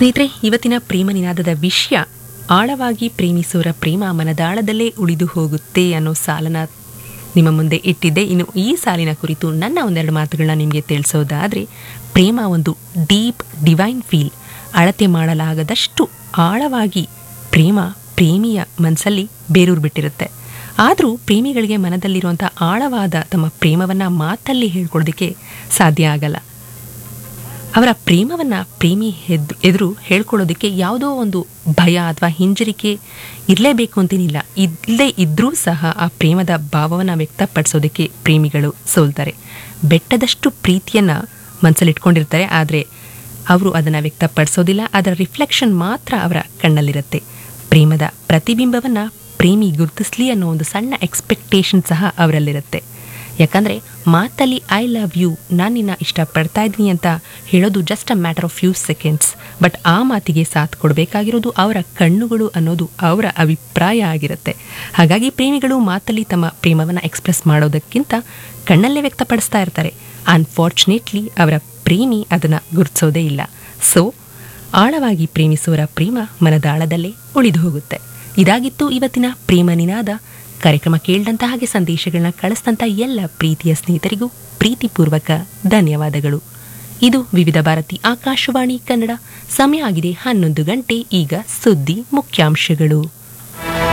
ಸ್ನೇಹಿತರೆ ಇವತ್ತಿನ ಪ್ರೇಮ ನಿನಾದದ ವಿಷಯ ಆಳವಾಗಿ ಪ್ರೇಮಿಸೋರ ಪ್ರೇಮ ಮನದಾಳದಲ್ಲೇ ಉಳಿದು ಹೋಗುತ್ತೆ ಅನ್ನೋ ಸಾಲನ ನಿಮ್ಮ ಮುಂದೆ ಇಟ್ಟಿದ್ದೆ ಇನ್ನು ಈ ಸಾಲಿನ ಕುರಿತು ನನ್ನ ಒಂದೆರಡು ಮಾತುಗಳನ್ನ ನಿಮಗೆ ತಿಳಿಸೋದಾದರೆ ಪ್ರೇಮ ಒಂದು ಡೀಪ್ ಡಿವೈನ್ ಫೀಲ್ ಅಳತೆ ಮಾಡಲಾಗದಷ್ಟು ಆಳವಾಗಿ ಪ್ರೇಮ ಪ್ರೇಮಿಯ ಮನಸ್ಸಲ್ಲಿ ಬೇರೂರು ಬಿಟ್ಟಿರುತ್ತೆ ಆದರೂ ಪ್ರೇಮಿಗಳಿಗೆ ಮನದಲ್ಲಿರುವಂಥ ಆಳವಾದ ತಮ್ಮ ಪ್ರೇಮವನ್ನು ಮಾತಲ್ಲಿ ಹೇಳ್ಕೊಳ್ಳೋದಕ್ಕೆ ಸಾಧ್ಯ ಆಗಲ್ಲ ಅವರ ಪ್ರೇಮವನ್ನು ಪ್ರೇಮಿ ಹೆದ್ ಎದುರು ಹೇಳ್ಕೊಳ್ಳೋದಕ್ಕೆ ಯಾವುದೋ ಒಂದು ಭಯ ಅಥವಾ ಹಿಂಜರಿಕೆ ಇರಲೇಬೇಕು ಅಂತೇನಿಲ್ಲ ಇಲ್ಲದೇ ಇದ್ದರೂ ಸಹ ಆ ಪ್ರೇಮದ ಭಾವವನ್ನು ವ್ಯಕ್ತಪಡಿಸೋದಕ್ಕೆ ಪ್ರೇಮಿಗಳು ಸೋಲ್ತಾರೆ ಬೆಟ್ಟದಷ್ಟು ಪ್ರೀತಿಯನ್ನು ಮನಸ್ಸಲ್ಲಿಟ್ಕೊಂಡಿರ್ತಾರೆ ಆದರೆ ಅವರು ಅದನ್ನು ವ್ಯಕ್ತಪಡಿಸೋದಿಲ್ಲ ಅದರ ರಿಫ್ಲೆಕ್ಷನ್ ಮಾತ್ರ ಅವರ ಕಣ್ಣಲ್ಲಿರುತ್ತೆ ಪ್ರೇಮದ ಪ್ರತಿಬಿಂಬವನ್ನು ಪ್ರೇಮಿ ಗುರುತಿಸ್ಲಿ ಅನ್ನೋ ಒಂದು ಸಣ್ಣ ಎಕ್ಸ್ಪೆಕ್ಟೇಷನ್ ಸಹ ಅವರಲ್ಲಿರುತ್ತೆ ಯಾಕಂದರೆ ಮಾತಲ್ಲಿ ಐ ಲವ್ ಯು ನಾನು ನಿನ್ನ ಇಷ್ಟಪಡ್ತಾ ಇದ್ದೀನಿ ಅಂತ ಹೇಳೋದು just a matter of few seconds but ಆ ಮಾತಿಗೆ ಸಾಥ್ ಕೊಡಬೇಕಾಗಿರೋದು ಅವರ ಕಣ್ಣುಗಳು ಅನ್ನೋದು ಅವರ ಅಭಿಪ್ರಾಯ ಆಗಿರುತ್ತೆ ಹಾಗಾಗಿ ಪ್ರೇಮಿಗಳು ಮಾತಲ್ಲಿ ತಮ್ಮ ಪ್ರೇಮವನ್ನು ಎಕ್ಸ್ಪ್ರೆಸ್ ಮಾಡೋದಕ್ಕಿಂತ ಕಣ್ಣಲ್ಲೇ ವ್ಯಕ್ತಪಡಿಸ್ತಾ ಇರ್ತಾರೆ ಅನ್ಫಾರ್ಚುನೇಟ್ಲಿ ಅವರ ಪ್ರೇಮಿ ಅದನ್ನು ಗುರುತಿಸೋದೇ ಇಲ್ಲ ಸೊ ಆಳವಾಗಿ ಪ್ರೇಮಿಸುವರ ಪ್ರೇಮ ಮನದಾಳದಲ್ಲೇ ಉಳಿದು ಹೋಗುತ್ತೆ ಇದಾಗಿತ್ತು ಇವತ್ತಿನ ಪ್ರೇಮ ನಿನಾದ ಕಾರ್ಯಕ್ರಮ ಕೇಳಿದಂಥ ಹಾಗೆ ಸಂದೇಶಗಳನ್ನ ಕಳಿಸಿದಂಥ ಎಲ್ಲ ಪ್ರೀತಿಯ ಸ್ನೇಹಿತರಿಗೂ ಪ್ರೀತಿಪೂರ್ವಕ ಧನ್ಯವಾದಗಳು ಇದು ವಿವಿಧ ಭಾರತಿ ಆಕಾಶವಾಣಿ ಕನ್ನಡ ಸಮಯ ಆಗಿದೆ ಹನ್ನೊಂದು ಗಂಟೆ ಈಗ ಸುದ್ದಿ ಮುಖ್ಯಾಂಶಗಳು